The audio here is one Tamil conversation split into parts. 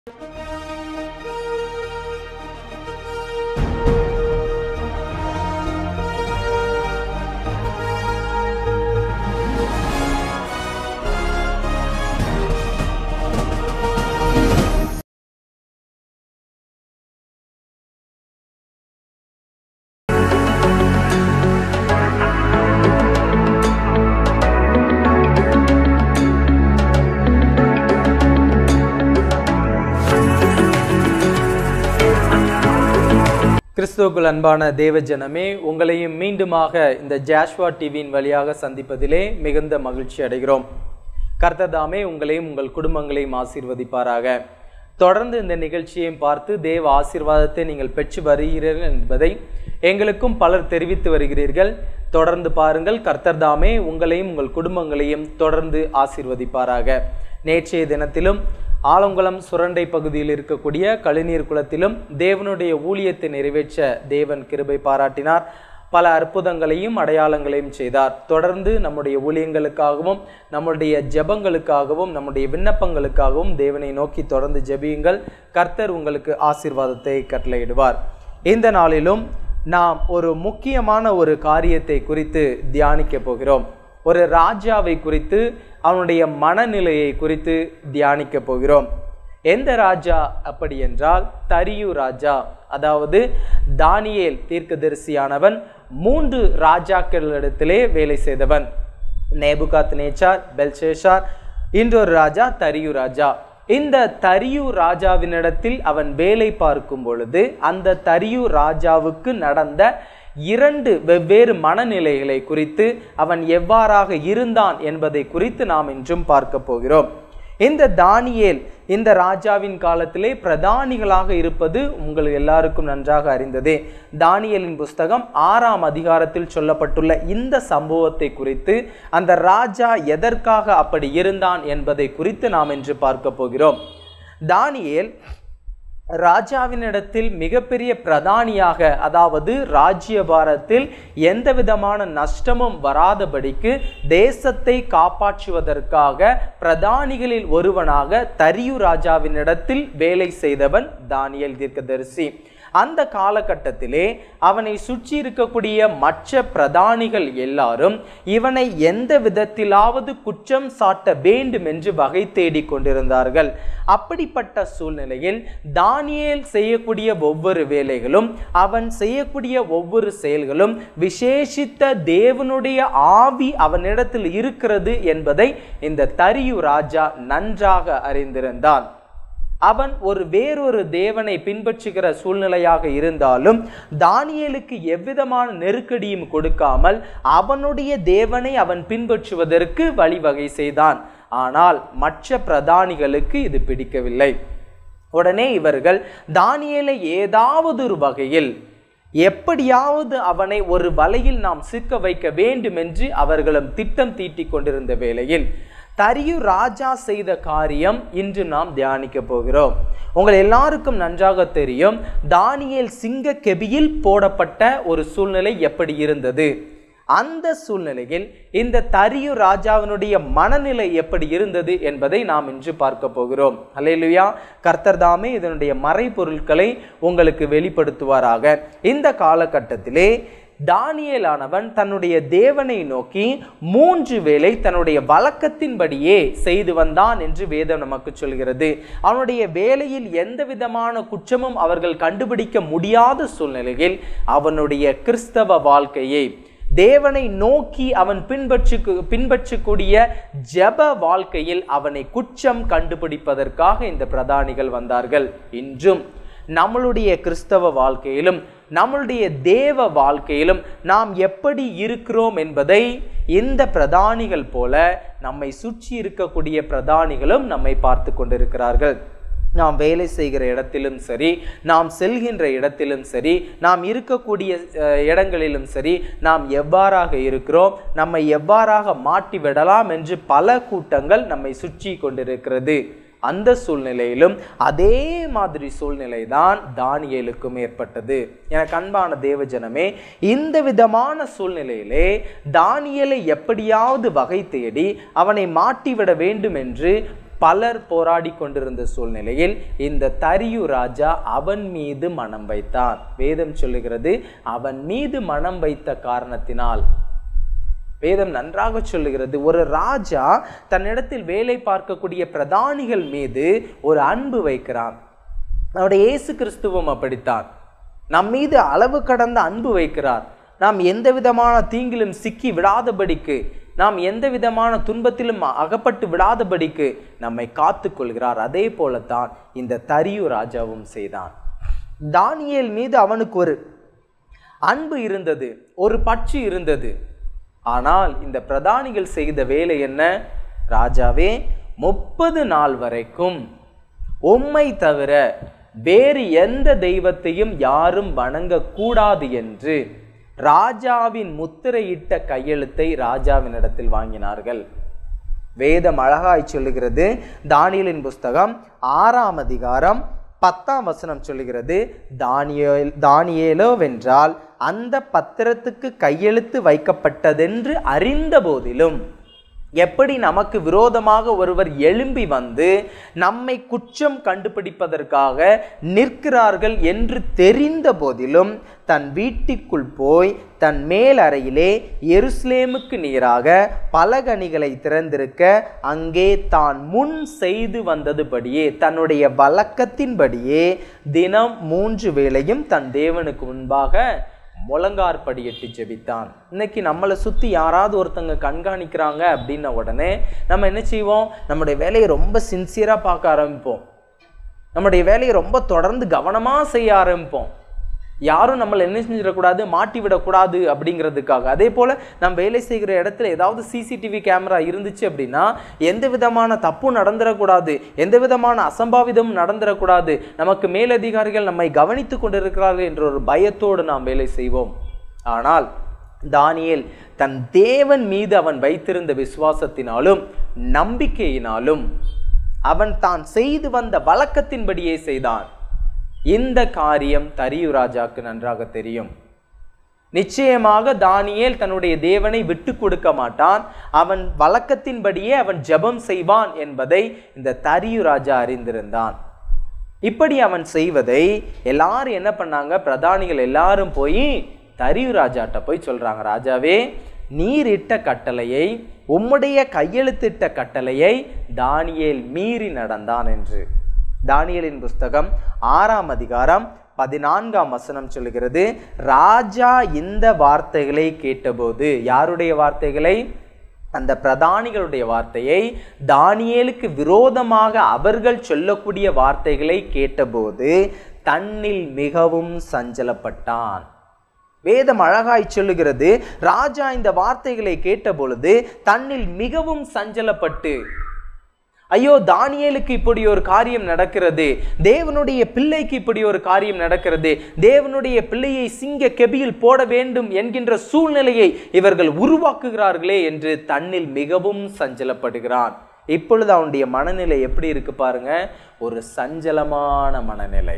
கிறிஸ்துவுக்குள் அன்பான தேவஜனமே உங்களையும் மீண்டுமாக இந்த ஜாஷ்வா டிவியின் வழியாக சந்திப்பதிலே மிகுந்த மகிழ்ச்சி அடைகிறோம் கர்த்ததாமே உங்களையும் உங்கள் குடும்பங்களையும் ஆசீர்வதிப்பாராக தொடர்ந்து இந்த நிகழ்ச்சியையும் பார்த்து தேவ ஆசீர்வாதத்தை நீங்கள் பெற்று வருகிறீர்கள் என்பதை எங்களுக்கும் பலர் தெரிவித்து வருகிறீர்கள் தொடர்ந்து பாருங்கள் கர்த்தர்தாமே உங்களையும் உங்கள் குடும்பங்களையும் தொடர்ந்து ஆசீர்வதிப்பாராக நேற்றைய தினத்திலும் ஆலங்குளம் சுரண்டை பகுதியில் இருக்கக்கூடிய கழிநீர் குளத்திலும் தேவனுடைய ஊழியத்தை நிறைவேற்ற தேவன் கிருபை பாராட்டினார் பல அற்புதங்களையும் அடையாளங்களையும் செய்தார் தொடர்ந்து நம்முடைய ஊழியங்களுக்காகவும் நம்முடைய ஜெபங்களுக்காகவும் நம்முடைய விண்ணப்பங்களுக்காகவும் தேவனை நோக்கி தொடர்ந்து ஜெபியுங்கள் கர்த்தர் உங்களுக்கு ஆசீர்வாதத்தை கட்டளையிடுவார் இந்த நாளிலும் நாம் ஒரு முக்கியமான ஒரு காரியத்தை குறித்து தியானிக்க போகிறோம் ஒரு ராஜாவை குறித்து அவனுடைய மனநிலையை குறித்து தியானிக்க போகிறோம் எந்த ராஜா அப்படி என்றால் தரியு ராஜா அதாவது தானியேல் தீர்க்கதரிசியானவன் மூன்று ராஜாக்களிடத்திலே வேலை செய்தவன் நேபுகாத் நேச்சார் பெல்சேஷார் இன்னொரு ராஜா தரியு ராஜா இந்த தரியு ராஜாவினிடத்தில் அவன் வேலை பார்க்கும் பொழுது அந்த தரியு ராஜாவுக்கு நடந்த இரண்டு வெவ்வேறு மனநிலைகளை குறித்து அவன் எவ்வாறாக இருந்தான் என்பதை குறித்து நாம் இன்றும் பார்க்க போகிறோம் இந்த தானியேல் இந்த ராஜாவின் காலத்திலே பிரதானிகளாக இருப்பது உங்கள் எல்லாருக்கும் நன்றாக அறிந்ததே தானியலின் புஸ்தகம் ஆறாம் அதிகாரத்தில் சொல்லப்பட்டுள்ள இந்த சம்பவத்தை குறித்து அந்த ராஜா எதற்காக அப்படி இருந்தான் என்பதை குறித்து நாம் இன்று பார்க்க போகிறோம் தானியேல் ராஜாவினிடத்தில் மிகப்பெரிய பிரதானியாக அதாவது ராஜ்யபாரத்தில் எந்த விதமான நஷ்டமும் வராதபடிக்கு தேசத்தை காப்பாற்றுவதற்காக பிரதானிகளில் ஒருவனாக தரியு ராஜாவினிடத்தில் வேலை செய்தவன் தானியல் தீர்க்கதரிசி அந்த காலகட்டத்திலே அவனை சுற்றி இருக்கக்கூடிய மற்ற பிரதானிகள் எல்லாரும் இவனை எந்த விதத்திலாவது குற்றம் சாட்ட வேண்டும் என்று வகை தேடி கொண்டிருந்தார்கள் அப்படிப்பட்ட சூழ்நிலையில் தானியேல் செய்யக்கூடிய ஒவ்வொரு வேலைகளும் அவன் செய்யக்கூடிய ஒவ்வொரு செயல்களும் விசேஷித்த தேவனுடைய ஆவி அவனிடத்தில் இருக்கிறது என்பதை இந்த தரியு ராஜா நன்றாக அறிந்திருந்தான் அவன் ஒரு வேறொரு தேவனை பின்பற்றுகிற சூழ்நிலையாக இருந்தாலும் தானியலுக்கு எவ்விதமான நெருக்கடியும் கொடுக்காமல் அவனுடைய தேவனை அவன் பின்பற்றுவதற்கு வழிவகை செய்தான் ஆனால் மற்ற பிரதானிகளுக்கு இது பிடிக்கவில்லை உடனே இவர்கள் தானியலை ஏதாவது ஒரு வகையில் எப்படியாவது அவனை ஒரு வலையில் நாம் சிக்க வைக்க வேண்டும் என்று அவர்களும் திட்டம் தீட்டிக் கொண்டிருந்த வேளையில் தரியு ராஜா செய்த காரியம் இன்று நாம் தியானிக்க போகிறோம் உங்கள் எல்லாருக்கும் நன்றாக தெரியும் தானியேல் சிங்க கெபியில் போடப்பட்ட ஒரு சூழ்நிலை எப்படி இருந்தது அந்த சூழ்நிலையில் இந்த தரியு ராஜாவினுடைய மனநிலை எப்படி இருந்தது என்பதை நாம் இன்று பார்க்க போகிறோம் அலையிலுயா கர்த்தர் தாமே இதனுடைய மறைபொருட்களை உங்களுக்கு வெளிப்படுத்துவாராக இந்த காலகட்டத்திலே தானியலானவன் தன்னுடைய தேவனை நோக்கி மூன்று வேளை தன்னுடைய வழக்கத்தின்படியே செய்து வந்தான் என்று வேதம் நமக்கு சொல்கிறது அவனுடைய வேலையில் எந்த விதமான குற்றமும் அவர்கள் கண்டுபிடிக்க முடியாத சூழ்நிலையில் அவனுடைய கிறிஸ்தவ வாழ்க்கையை தேவனை நோக்கி அவன் பின்பற்று பின்பற்றக்கூடிய ஜப வாழ்க்கையில் அவனை குற்றம் கண்டுபிடிப்பதற்காக இந்த பிரதானிகள் வந்தார்கள் இன்றும் நம்மளுடைய கிறிஸ்தவ வாழ்க்கையிலும் நம்மளுடைய தேவ வாழ்க்கையிலும் நாம் எப்படி இருக்கிறோம் என்பதை இந்த பிரதானிகள் போல நம்மை சுற்றி இருக்கக்கூடிய பிரதானிகளும் நம்மை பார்த்து கொண்டிருக்கிறார்கள் நாம் வேலை செய்கிற இடத்திலும் சரி நாம் செல்கின்ற இடத்திலும் சரி நாம் இருக்கக்கூடிய அஹ், இடங்களிலும் சரி நாம் எவ்வாறாக இருக்கிறோம் நம்மை எவ்வாறாக மாட்டி விடலாம் என்று பல கூட்டங்கள் நம்மை சுற்றி கொண்டிருக்கிறது அந்த சூழ்நிலையிலும் அதே மாதிரி சூழ்நிலை தான் தானியேலுக்கும் ஏற்பட்டது எனக்கு அன்பான தேவஜனமே இந்த விதமான சூழ்நிலையிலே தானியேலை எப்படியாவது வகை தேடி அவனை மாட்டிவிட வேண்டும் என்று பலர் போராடி கொண்டிருந்த சூழ்நிலையில் இந்த தரியு ராஜா அவன் மீது மனம் வைத்தான் வேதம் சொல்லுகிறது அவன் மீது மனம் வைத்த காரணத்தினால் வேதம் நன்றாக சொல்லுகிறது ஒரு ராஜா தன்னிடத்தில் வேலை பார்க்கக்கூடிய பிரதானிகள் மீது ஒரு அன்பு வைக்கிறான் நம்முடைய இயேசு கிறிஸ்துவும் அப்படித்தான் நம் மீது அளவு கடந்த அன்பு வைக்கிறார் நாம் எந்த விதமான தீங்கிலும் சிக்கி விடாதபடிக்கு நாம் எந்த விதமான துன்பத்திலும் அகப்பட்டு விடாதபடிக்கு நம்மை காத்து கொள்கிறார் அதே போலத்தான் இந்த தரியு ராஜாவும் செய்தான் தானியேல் மீது அவனுக்கு ஒரு அன்பு இருந்தது ஒரு பற்று இருந்தது ஆனால் இந்த பிரதானிகள் செய்த வேலை என்ன ராஜாவே முப்பது நாள் வரைக்கும் உம்மை தவிர வேறு எந்த தெய்வத்தையும் யாரும் வணங்கக்கூடாது என்று ராஜாவின் முத்திரையிட்ட கையெழுத்தை ராஜாவினிடத்தில் வாங்கினார்கள் வேதம் அழகாய் சொல்லுகிறது தானியலின் புஸ்தகம் ஆறாம் அதிகாரம் பத்தாம் வசனம் சொல்லுகிறது தானியேல் தானியேலோ வென்றால் அந்த பத்திரத்துக்கு கையெழுத்து வைக்கப்பட்டதென்று அறிந்த போதிலும் எப்படி நமக்கு விரோதமாக ஒருவர் எழும்பி வந்து நம்மை குற்றம் கண்டுபிடிப்பதற்காக நிற்கிறார்கள் என்று தெரிந்த போதிலும் தன் வீட்டிற்குள் போய் தன் மேல் அறையிலே எருசலேமுக்கு நேராக பலகணிகளை திறந்திருக்க அங்கே தான் முன் செய்து வந்ததுபடியே தன்னுடைய வழக்கத்தின்படியே தினம் மூன்று வேளையும் தன் தேவனுக்கு முன்பாக முழங்கார்படியிட்டு ஜெபித்தான் இன்னைக்கு நம்மளை சுற்றி யாராவது ஒருத்தங்க கண்காணிக்கிறாங்க அப்படின்ன உடனே நம்ம என்ன செய்வோம் நம்முடைய வேலையை ரொம்ப சின்சியராக பார்க்க ஆரம்பிப்போம் நம்முடைய வேலையை ரொம்ப தொடர்ந்து கவனமாக செய்ய ஆரம்பிப்போம் யாரும் நம்மளை என்ன செஞ்சிடக்கூடாது மாட்டி விடக்கூடாது அப்படிங்கிறதுக்காக அதே போல் நம்ம வேலை செய்கிற இடத்துல ஏதாவது சிசிடிவி கேமரா இருந்துச்சு அப்படின்னா எந்த விதமான தப்பும் நடந்துடக்கூடாது எந்த விதமான அசம்பாவிதமும் நடந்துடக்கூடாது நமக்கு மேலதிகாரிகள் நம்மை கவனித்து கொண்டிருக்கிறார்கள் என்ற ஒரு பயத்தோடு நாம் வேலை செய்வோம் ஆனால் தானியேல் தன் தேவன் மீது அவன் வைத்திருந்த விசுவாசத்தினாலும் நம்பிக்கையினாலும் அவன் தான் செய்து வந்த வழக்கத்தின்படியே செய்தான் இந்த காரியம் தரியு ராஜாக்கு நன்றாக தெரியும் நிச்சயமாக தானியேல் தன்னுடைய தேவனை விட்டு கொடுக்க மாட்டான் அவன் வழக்கத்தின்படியே அவன் ஜெபம் செய்வான் என்பதை இந்த தரியு ராஜா அறிந்திருந்தான் இப்படி அவன் செய்வதை எல்லாரும் என்ன பண்ணாங்க பிரதானிகள் எல்லாரும் போய் தரியு ராஜாட்ட போய் சொல்றாங்க ராஜாவே நீர் இட்ட கட்டளையை உம்முடைய கையெழுத்திட்ட கட்டளையை தானியேல் மீறி நடந்தான் என்று தானியலின் புஸ்தகம் ஆறாம் அதிகாரம் பதினான்காம் வசனம் சொல்லுகிறது ராஜா இந்த வார்த்தைகளை கேட்டபோது யாருடைய வார்த்தைகளை அந்த பிரதானிகளுடைய வார்த்தையை தானியேலுக்கு விரோதமாக அவர்கள் சொல்லக்கூடிய வார்த்தைகளை கேட்டபோது தன்னில் மிகவும் சஞ்சலப்பட்டான் வேதம் அழகாய் சொல்லுகிறது ராஜா இந்த வார்த்தைகளை கேட்டபொழுது தன்னில் மிகவும் சஞ்சலப்பட்டு ஐயோ தானியேலுக்கு இப்படி ஒரு காரியம் நடக்கிறது தேவனுடைய பிள்ளைக்கு இப்படி ஒரு காரியம் நடக்கிறது தேவனுடைய பிள்ளையை சிங்க கெபியில் போட வேண்டும் என்கின்ற சூழ்நிலையை இவர்கள் உருவாக்குகிறார்களே என்று தன்னில் மிகவும் சஞ்சலப்படுகிறான் இப்பொழுது அவனுடைய மனநிலை எப்படி இருக்கு பாருங்க ஒரு சஞ்சலமான மனநிலை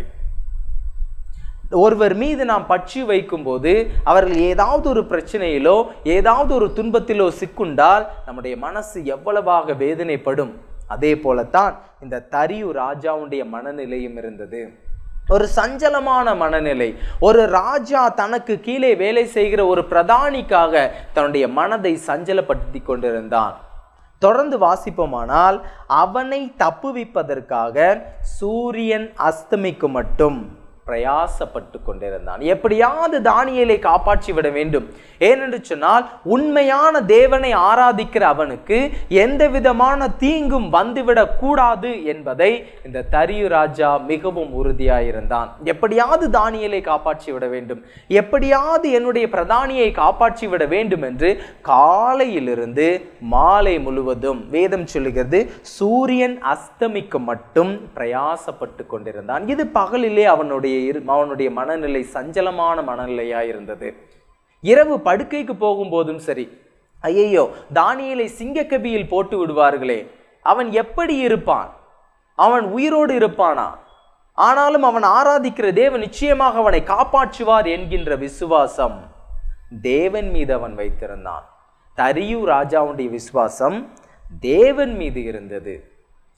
ஒருவர் மீது நாம் பற்றி வைக்கும்போது அவர்கள் ஏதாவது ஒரு பிரச்சனையிலோ ஏதாவது ஒரு துன்பத்திலோ சிக்குண்டால் நம்முடைய மனசு எவ்வளவாக வேதனைப்படும் அதே போலத்தான் இந்த தரியு ராஜாவுடைய மனநிலையும் இருந்தது ஒரு சஞ்சலமான மனநிலை ஒரு ராஜா தனக்கு கீழே வேலை செய்கிற ஒரு பிரதானிக்காக தன்னுடைய மனதை சஞ்சலப்படுத்தி கொண்டிருந்தான் தொடர்ந்து வாசிப்போமானால் அவனை தப்புவிப்பதற்காக சூரியன் அஸ்தமிக்கு மட்டும் பிரயாசப்பட்டு கொண்டிருந்தான் எப்படியாவது தானியேலை காப்பாற்றி விட வேண்டும் ஏனென்று சொன்னால் உண்மையான தேவனை ஆராதிக்கிற அவனுக்கு எந்த விதமான தீங்கும் வந்துவிடக் கூடாது என்பதை இந்த தரியு ராஜா மிகவும் உறுதியாயிருந்தான் எப்படியாவது தானியேலை காப்பாற்றி விட வேண்டும் எப்படியாவது என்னுடைய பிரதானியை காப்பாற்றி விட வேண்டும் என்று காலையிலிருந்து மாலை முழுவதும் வேதம் சொல்லுகிறது சூரியன் அஸ்தமிக்கு மட்டும் பிரயாசப்பட்டு கொண்டிருந்தான் இது பகலிலே அவனுடைய இரு- அவனுடைய மனநிலை சஞ்சலமான மனநிலையாய் இருந்தது இரவு படுக்கைக்கு போகும்போதும் சரி ஐயையோ தானியேலை சிங்கக்கபியில் போட்டு விடுவார்களே அவன் எப்படி இருப்பான் அவன் உயிரோடு இருப்பானா ஆனாலும் அவன் ஆராதிக்கிற தேவன் நிச்சயமாக அவனை காப்பாற்றுவார் என்கின்ற விசுவாசம் தேவன் மீது அவன் வைத்திருந்தான் தரியு ராஜாவுடைய விசுவாசம் தேவன் மீது இருந்தது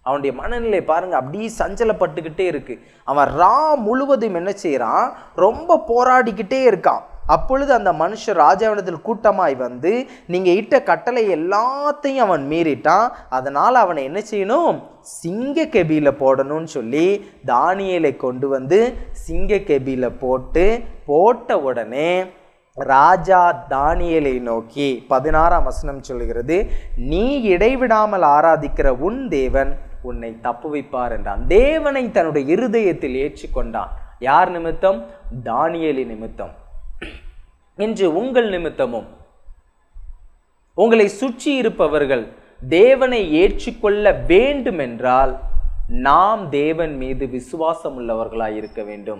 அவனுடைய மனநிலை பாருங்க அப்படியே சஞ்சலப்பட்டுக்கிட்டே இருக்கு அவன் ரா முழுவதும் என்ன செய்றான் ரொம்ப போராடிக்கிட்டே இருக்கான் அப்பொழுது அந்த மனுஷர் ராஜாவினத்தில் கூட்டமாய் வந்து நீங்க இட்ட கட்டளை எல்லாத்தையும் அவன் மீறிட்டான் அதனால அவனை என்ன செய்யணும் சிங்க கெபியில போடணும்னு சொல்லி தானியேலை கொண்டு வந்து சிங்க கெபியில போட்டு போட்ட உடனே ராஜா தானியேலை நோக்கி பதினாறாம் வசனம் சொல்கிறது நீ இடைவிடாமல் ஆராதிக்கிற உன் தேவன் உன்னை தப்புவிப்பார் என்றான் தேவனை தன்னுடைய இருதயத்தில் ஏற்றுக்கொண்டான் யார் நிமித்தம் தானியேலி நிமித்தம் இன்று உங்கள் நிமித்தமும் உங்களை சுற்றி இருப்பவர்கள் தேவனை ஏற்றுக்கொள்ள வேண்டும் என்றால் நாம் தேவன் மீது விசுவாசம் உள்ளவர்களாய் இருக்க வேண்டும்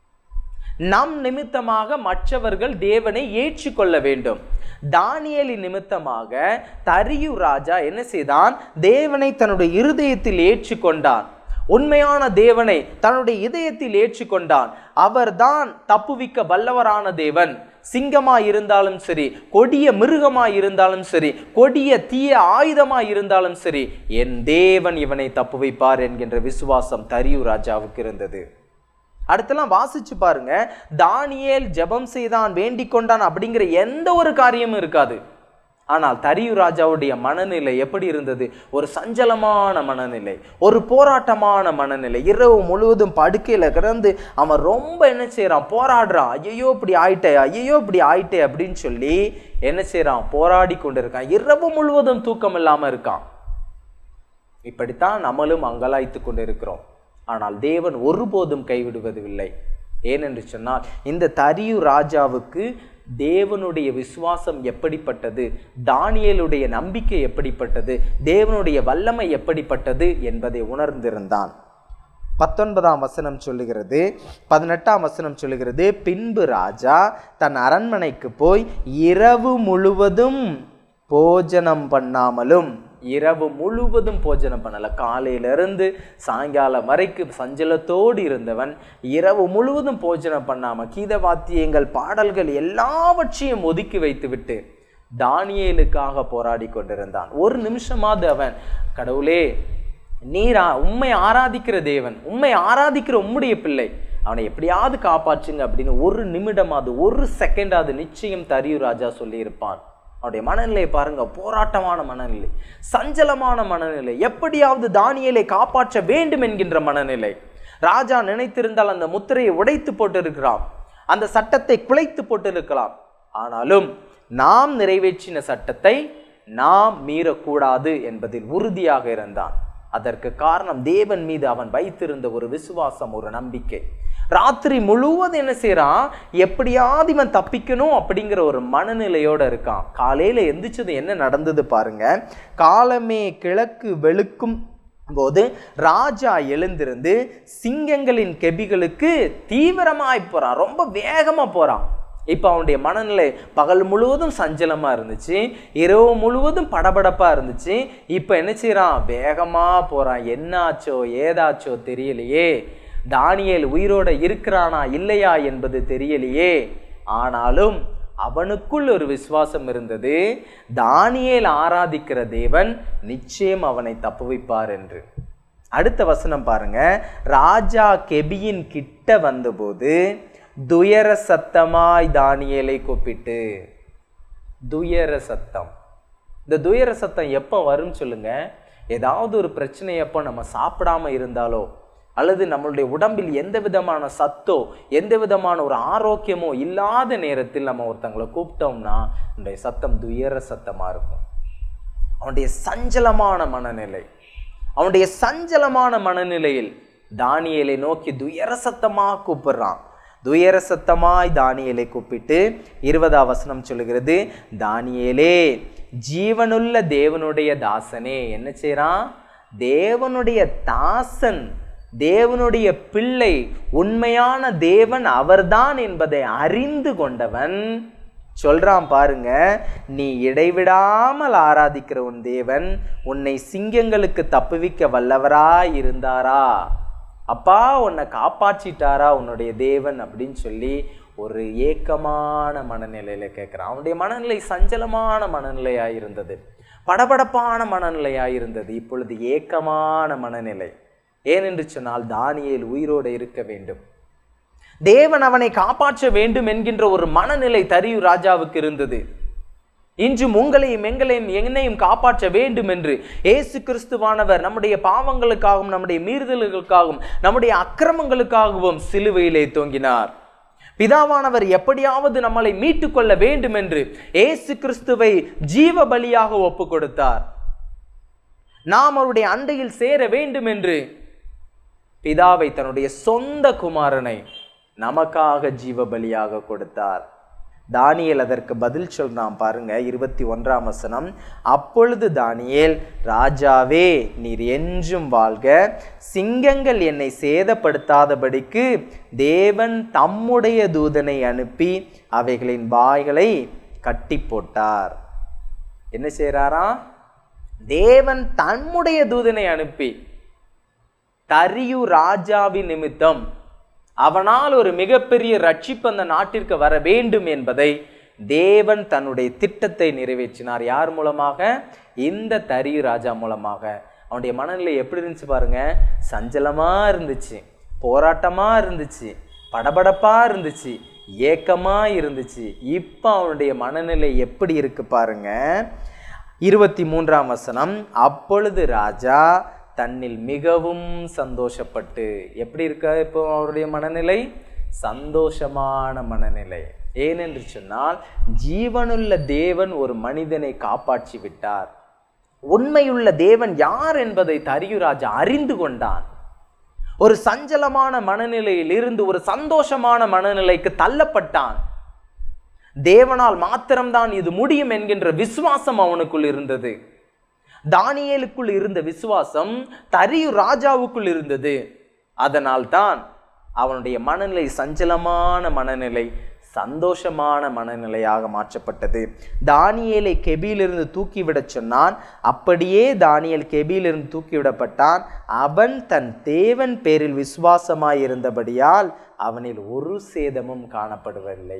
நம் நிமித்தமாக மற்றவர்கள் தேவனை ஏற்றுக்கொள்ள வேண்டும் தானியேலி நிமித்தமாக தரியு ராஜா என்ன செய்தான் தேவனை தன்னுடைய இருதயத்தில் ஏற்றுக்கொண்டான் உண்மையான தேவனை தன்னுடைய இதயத்தில் ஏற்றுக்கொண்டான் அவர்தான் தப்புவிக்க வல்லவரான தேவன் சிங்கமாய் இருந்தாலும் சரி கொடிய மிருகமாய் இருந்தாலும் சரி கொடிய தீய ஆயுதமாய் இருந்தாலும் சரி என் தேவன் இவனை தப்புவிப்பார் என்கின்ற விசுவாசம் தரியு ராஜாவுக்கு இருந்தது அடுத்தெல்லாம் வாசிச்சு பாருங்க தானியேல் ஜெபம் செய்தான் வேண்டிக் கொண்டான் அப்படிங்கிற எந்த ஒரு காரியமும் இருக்காது ஆனால் தரியு ராஜாவுடைய மனநிலை எப்படி இருந்தது ஒரு சஞ்சலமான மனநிலை ஒரு போராட்டமான மனநிலை இரவு முழுவதும் படுக்கையில கிடந்து அவன் ரொம்ப என்ன செய்றான் போராடுறான் ஐயோ இப்படி ஆயிட்டே ஐயோ இப்படி ஆயிட்டே அப்படின்னு சொல்லி என்ன செய்றான் போராடி கொண்டிருக்கான் இரவு முழுவதும் தூக்கம் இல்லாம இருக்கான் இப்படித்தான் நம்மளும் அங்கலாய்த்து கொண்டிருக்கிறோம் ஆனால் தேவன் ஒருபோதும் கைவிடுவதில்லை ஏனென்று சொன்னால் இந்த தரியு ராஜாவுக்கு தேவனுடைய விசுவாசம் எப்படிப்பட்டது தானியேலுடைய நம்பிக்கை எப்படிப்பட்டது தேவனுடைய வல்லமை எப்படிப்பட்டது என்பதை உணர்ந்திருந்தான் பத்தொன்பதாம் வசனம் சொல்லுகிறது பதினெட்டாம் வசனம் சொல்லுகிறது பின்பு ராஜா தன் அரண்மனைக்கு போய் இரவு முழுவதும் போஜனம் பண்ணாமலும் இரவு முழுவதும் போஜனம் பண்ணல காலையிலிருந்து சாயங்காலம் வரைக்கும் சஞ்சலத்தோடு இருந்தவன் இரவு முழுவதும் போஜனம் பண்ணாம கீத வாத்தியங்கள் பாடல்கள் எல்லாவற்றையும் ஒதுக்கி வைத்துவிட்டு தானியேலுக்காக போராடி கொண்டிருந்தான் ஒரு நிமிஷமாவது அவன் கடவுளே நீரா உண்மை ஆராதிக்கிற தேவன் உண்மை ஆராதிக்கிற உம்முடைய பிள்ளை அவனை எப்படியாவது காப்பாற்றுங்க அப்படின்னு ஒரு நிமிடமாவது ஒரு செகண்டாவது நிச்சயம் தரியு ராஜா சொல்லியிருப்பான் அவனுடைய மனநிலையை பாருங்க போராட்டமான மனநிலை சஞ்சலமான மனநிலை எப்படியாவது தானியலை காப்பாற்ற வேண்டும் என்கின்ற மனநிலை ராஜா நினைத்திருந்தால் அந்த முத்திரையை உடைத்து போட்டிருக்கிறான் அந்த சட்டத்தை குலைத்து போட்டிருக்கலாம் ஆனாலும் நாம் நிறைவேற்றின சட்டத்தை நாம் மீறக்கூடாது என்பதில் உறுதியாக இருந்தான் அதற்கு காரணம் தேவன் மீது அவன் வைத்திருந்த ஒரு விசுவாசம் ஒரு நம்பிக்கை ராத்திரி முழுவதும் என்ன செய்றான் எப்படியாவது இவன் தப்பிக்கணும் அப்படிங்கிற ஒரு மனநிலையோட இருக்கான் காலையில எந்திரிச்சது என்ன நடந்தது பாருங்க காலமே கிழக்கு வெளுக்கும் போது ராஜா எழுந்திருந்து சிங்கங்களின் கெபிகளுக்கு தீவிரமாய் போறான் ரொம்ப வேகமா போறான் இப்போ அவனுடைய மனநிலை பகல் முழுவதும் சஞ்சலமா இருந்துச்சு இரவு முழுவதும் படபடப்பா இருந்துச்சு இப்போ என்ன செய்றான் வேகமா போறான் என்னாச்சோ ஏதாச்சோ தெரியலையே தானியேல் உயிரோட இருக்கிறானா இல்லையா என்பது தெரியலையே ஆனாலும் அவனுக்குள் ஒரு விசுவாசம் இருந்தது தானியேல் ஆராதிக்கிற தேவன் நிச்சயம் அவனை தப்புவிப்பார் என்று அடுத்த வசனம் பாருங்க ராஜா கெபியின் கிட்ட வந்தபோது துயர சத்தமாய் தானியேலை கூப்பிட்டு துயர சத்தம் இந்த துயர சத்தம் எப்போ வரும்னு சொல்லுங்க ஏதாவது ஒரு பிரச்சனை எப்போ நம்ம சாப்பிடாம இருந்தாலோ அல்லது நம்மளுடைய உடம்பில் எந்த விதமான சத்தோ எந்த விதமான ஒரு ஆரோக்கியமோ இல்லாத நேரத்தில் நம்ம ஒருத்தங்களை கூப்பிட்டோம்னா நம்முடைய சத்தம் துயர சத்தமா இருக்கும் அவனுடைய சஞ்சலமான மனநிலை அவனுடைய சஞ்சலமான மனநிலையில் தானியேலை நோக்கி துயர சத்தமா கூப்பிடுறான் துயர சத்தமாய் தானியேலை கூப்பிட்டு இருபதாம் வசனம் சொல்லுகிறது தானியேலே ஜீவனுள்ள தேவனுடைய தாசனே என்ன செய்றான் தேவனுடைய தாசன் தேவனுடைய பிள்ளை உண்மையான தேவன் அவர்தான் என்பதை அறிந்து கொண்டவன் சொல்றான் பாருங்க நீ இடைவிடாமல் ஆராதிக்கிற உன் தேவன் உன்னை சிங்கங்களுக்கு தப்புவிக்க வல்லவராய் இருந்தாரா அப்பா உன்னை காப்பாற்றிட்டாரா உன்னுடைய தேவன் அப்படின்னு சொல்லி ஒரு ஏக்கமான மனநிலையில கேட்குறான் அவனுடைய மனநிலை சஞ்சலமான மனநிலையா இருந்தது படபடப்பான மனநிலையாக இருந்தது இப்பொழுது ஏக்கமான மனநிலை ஏனென்று சொன்னால் தானியேல் உயிரோடு இருக்க வேண்டும் தேவன் அவனை காப்பாற்ற வேண்டும் என்கின்ற ஒரு மனநிலை தரியு ராஜாவுக்கு இருந்தது இன்றும் உங்களையும் எங்களையும் என்னையும் காப்பாற்ற வேண்டும் என்று இயேசு கிறிஸ்துவானவர் நம்முடைய பாவங்களுக்காகவும் நம்முடைய மீறுதல்களுக்காகவும் நம்முடைய அக்கிரமங்களுக்காகவும் சிலுவையிலே தொங்கினார் பிதாவானவர் எப்படியாவது நம்மளை மீட்டு கொள்ள வேண்டும் என்று இயேசு கிறிஸ்துவை ஜீவ பலியாக ஒப்பு கொடுத்தார் நாம் அவருடைய அண்டையில் சேர வேண்டும் என்று பிதாவை தன்னுடைய சொந்த குமாரனை நமக்காக ஜீவ பலியாக கொடுத்தார் தானியேல் அதற்கு பதில் சொல்றான் பாருங்க இருபத்தி ஒன்றாம் வசனம் அப்பொழுது தானியேல் ராஜாவே நீர் என்றும் வாழ்க சிங்கங்கள் என்னை சேதப்படுத்தாதபடிக்கு தேவன் தம்முடைய தூதனை அனுப்பி அவைகளின் வாய்களை கட்டி போட்டார் என்ன செய்கிறாராம் தேவன் தம்முடைய தூதனை அனுப்பி தரியு ராஜாவின் நிமித்தம் அவனால் ஒரு மிகப்பெரிய ரட்சிப்பு அந்த நாட்டிற்கு வர வேண்டும் என்பதை தேவன் தன்னுடைய திட்டத்தை நிறைவேற்றினார் யார் மூலமாக இந்த தரியு ராஜா மூலமாக அவனுடைய மனநிலை எப்படி இருந்துச்சு பாருங்க சஞ்சலமா இருந்துச்சு போராட்டமா இருந்துச்சு படபடப்பா இருந்துச்சு ஏக்கமா இருந்துச்சு இப்போ அவனுடைய மனநிலை எப்படி இருக்கு பாருங்க இருபத்தி மூன்றாம் வசனம் அப்பொழுது ராஜா தன்னில் மிகவும் சந்தோஷப்பட்டு எப்படி இருக்க இப்போ அவருடைய மனநிலை சந்தோஷமான மனநிலை ஏனென்று சொன்னால் ஜீவனுள்ள தேவன் ஒரு மனிதனை காப்பாற்றி விட்டார் உண்மையுள்ள தேவன் யார் என்பதை தரியுராஜா அறிந்து கொண்டான் ஒரு சஞ்சலமான மனநிலையில் இருந்து ஒரு சந்தோஷமான மனநிலைக்கு தள்ளப்பட்டான் தேவனால் மாத்திரம்தான் இது முடியும் என்கின்ற விசுவாசம் அவனுக்குள் இருந்தது தானியேலுக்குள் இருந்த விசுவாசம் தரியு ராஜாவுக்குள் இருந்தது அதனால் தான் அவனுடைய மனநிலை சஞ்சலமான மனநிலை சந்தோஷமான மனநிலையாக மாற்றப்பட்டது தானியேலை கெபியிலிருந்து தூக்கிவிடச் சொன்னான் அப்படியே தானியேல் கெபியிலிருந்து தூக்கிவிடப்பட்டான் அவன் தன் தேவன் பேரில் விசுவாசமாயிருந்தபடியால் அவனில் ஒரு சேதமும் காணப்படவில்லை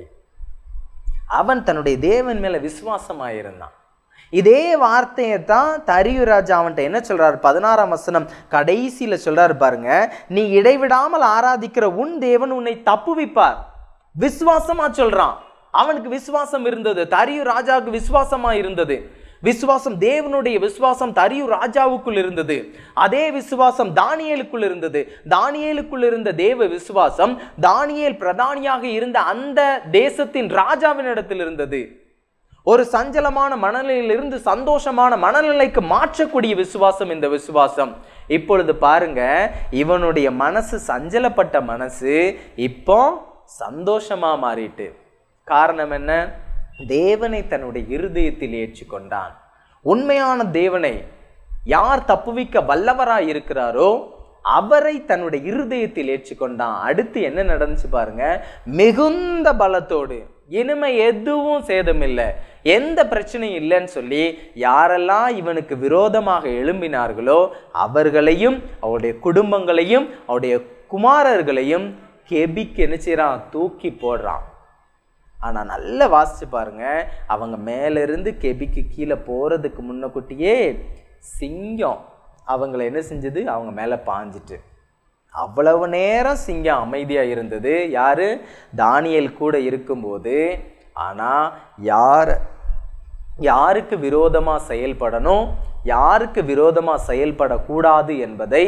அவன் தன்னுடைய தேவன் மேல விசுவாசமாயிருந்தான் இதே வார்த்தையை தான் தரியு ராஜா அவன்கிட்ட என்ன சொல்றாரு பதினாறாம் வசனம் கடைசியில சொல்றாரு பாருங்க நீ இடைவிடாமல் ஆராதிக்கிற உன் தேவன் உன்னை தப்புவிப்பார் விசுவாசமா சொல்றான் அவனுக்கு விசுவாசம் இருந்தது தரியு ராஜாவுக்கு விசுவாசமா இருந்தது விசுவாசம் தேவனுடைய விசுவாசம் தரியு ராஜாவுக்குள் இருந்தது அதே விசுவாசம் தானியேலுக்குள் இருந்தது தானியேலுக்குள் இருந்த தேவ விசுவாசம் தானியேல் பிரதானியாக இருந்த அந்த தேசத்தின் ராஜாவின் இடத்தில் இருந்தது ஒரு சஞ்சலமான மனநிலையிலிருந்து சந்தோஷமான மனநிலைக்கு மாற்றக்கூடிய விசுவாசம் இந்த விசுவாசம் இப்பொழுது பாருங்க இவனுடைய மனசு சஞ்சலப்பட்ட மனசு இப்போ சந்தோஷமா மாறிட்டு காரணம் என்ன தேவனை தன்னுடைய இருதயத்தில் ஏற்றுக்கொண்டான் உண்மையான தேவனை யார் தப்புவிக்க வல்லவராய் இருக்கிறாரோ அவரை தன்னுடைய இருதயத்தில் ஏற்றுக்கொண்டான் அடுத்து என்ன நடந்துச்சு பாருங்க மிகுந்த பலத்தோடு இனிமே எதுவும் சேதமில்லை எந்த பிரச்சனையும் இல்லைன்னு சொல்லி யாரெல்லாம் இவனுக்கு விரோதமாக எழும்பினார்களோ அவர்களையும் அவருடைய குடும்பங்களையும் அவருடைய குமாரர்களையும் கெபிக்கு என்ன செய்றான் தூக்கி போடுறான் ஆனா நல்லா வாசிச்சு பாருங்க அவங்க மேல இருந்து கெபிக்கு கீழே போறதுக்கு முன்னக்கூட்டியே சிங்கம் அவங்கள என்ன செஞ்சது அவங்க மேல பாஞ்சிட்டு அவ்வளவு நேரம் சிங்கம் அமைதியா இருந்தது யாரு தானியேல் கூட இருக்கும்போது ஆனா யார் யாருக்கு விரோதமா செயல்படணும் யாருக்கு விரோதமா செயல்படக்கூடாது என்பதை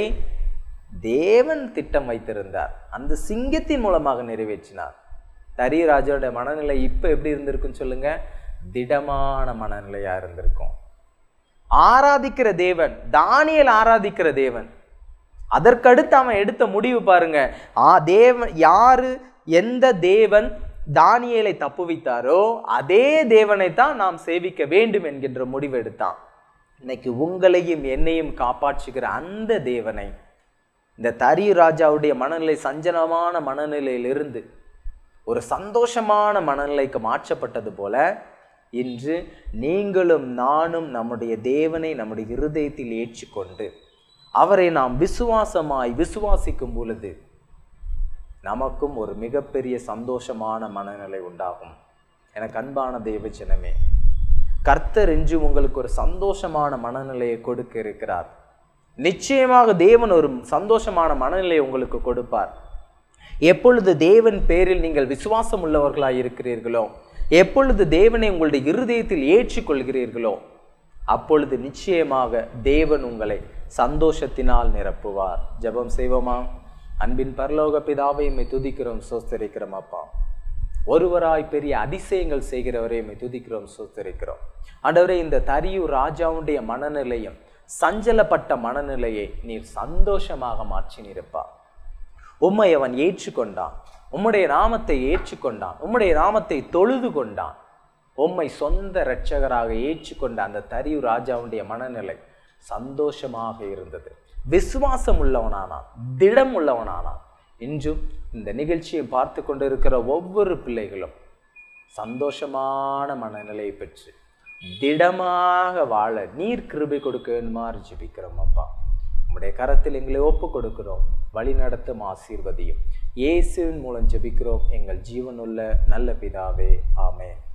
தேவன் திட்டம் வைத்திருந்தார் அந்த சிங்கத்தின் மூலமாக நிறைவேற்றினார் தரியராஜோட மனநிலை இப்போ எப்படி இருந்திருக்குன்னு சொல்லுங்க திடமான மனநிலையா இருந்திருக்கும் ஆராதிக்கிற தேவன் தானியேல் ஆராதிக்கிற தேவன் அதற்கடுத்து அவன் எடுத்த முடிவு பாருங்க ஆ தேவன் யாரு எந்த தேவன் தானியேலை தப்புவித்தாரோ அதே தேவனை தான் நாம் சேவிக்க வேண்டும் என்கின்ற முடிவு எடுத்தான் இன்னைக்கு உங்களையும் என்னையும் காப்பாற்றுகிற அந்த தேவனை இந்த தரியு ராஜாவுடைய மனநிலை சஞ்சலமான மனநிலையிலிருந்து ஒரு சந்தோஷமான மனநிலைக்கு மாற்றப்பட்டது போல இன்று நீங்களும் நானும் நம்முடைய தேவனை நம்முடைய இருதயத்தில் ஏற்றுக்கொண்டு அவரை நாம் விசுவாசமாய் விசுவாசிக்கும் பொழுது நமக்கும் ஒரு மிகப்பெரிய சந்தோஷமான மனநிலை உண்டாகும் எனக்கு அன்பான தெய்வ ஜனமே கர்த்தர் என்று உங்களுக்கு ஒரு சந்தோஷமான மனநிலையை கொடுக்க இருக்கிறார் நிச்சயமாக தேவன் ஒரு சந்தோஷமான மனநிலையை உங்களுக்கு கொடுப்பார் எப்பொழுது தேவன் பேரில் நீங்கள் விசுவாசம் உள்ளவர்களாய் இருக்கிறீர்களோ எப்பொழுது தேவனை உங்களுடைய இருதயத்தில் ஏற்றுக்கொள்கிறீர்களோ அப்பொழுது நிச்சயமாக தேவன் உங்களை சந்தோஷத்தினால் நிரப்புவார் ஜெபம் செய்வோமா அன்பின் பரலோக பிதாவை எம்மை துதிக்கிறோம் சோஸ்தரிக்கிறோம் அப்பா ஒருவராய் பெரிய அதிசயங்கள் செய்கிறவரை எம்மை துதிக்கிறோம் சோஸ்தரிக்கிறோம் ஆண்டவரே இந்த தரியூர் ராஜாவுடைய மனநிலையும் சஞ்சலப்பட்ட மனநிலையை நீர் சந்தோஷமாக மாற்றினிருப்பா உம்மை அவன் ஏற்றுக்கொண்டான் உம்முடைய நாமத்தை ஏற்றுக்கொண்டான் உம்முடைய நாமத்தை தொழுது கொண்டான் உம்மை சொந்த இரட்சகராக ஏற்றுக்கொண்ட அந்த தரியூர் ராஜாவுடைய மனநிலை சந்தோஷமாக இருந்தது விசுவாசம் உள்ளவனானான் திடம் உள்ளவனானான் இன்றும் இந்த நிகழ்ச்சியை பார்த்து கொண்டிருக்கிற ஒவ்வொரு பிள்ளைகளும் சந்தோஷமான மனநிலையை பெற்று திடமாக வாழ நீர் கிருபை கொடுக்க வேண்டுமாறு ஜெபிக்கிறோம் அப்பா உம்முடைய கரத்தில் எங்களை ஒப்பு கொடுக்கிறோம் வழி நடத்தும் ஆசீர்வதியும் இயேசுவின் மூலம் ஜெபிக்கிறோம் எங்கள் ஜீவனுள்ள நல்ல பிதாவே ஆமென்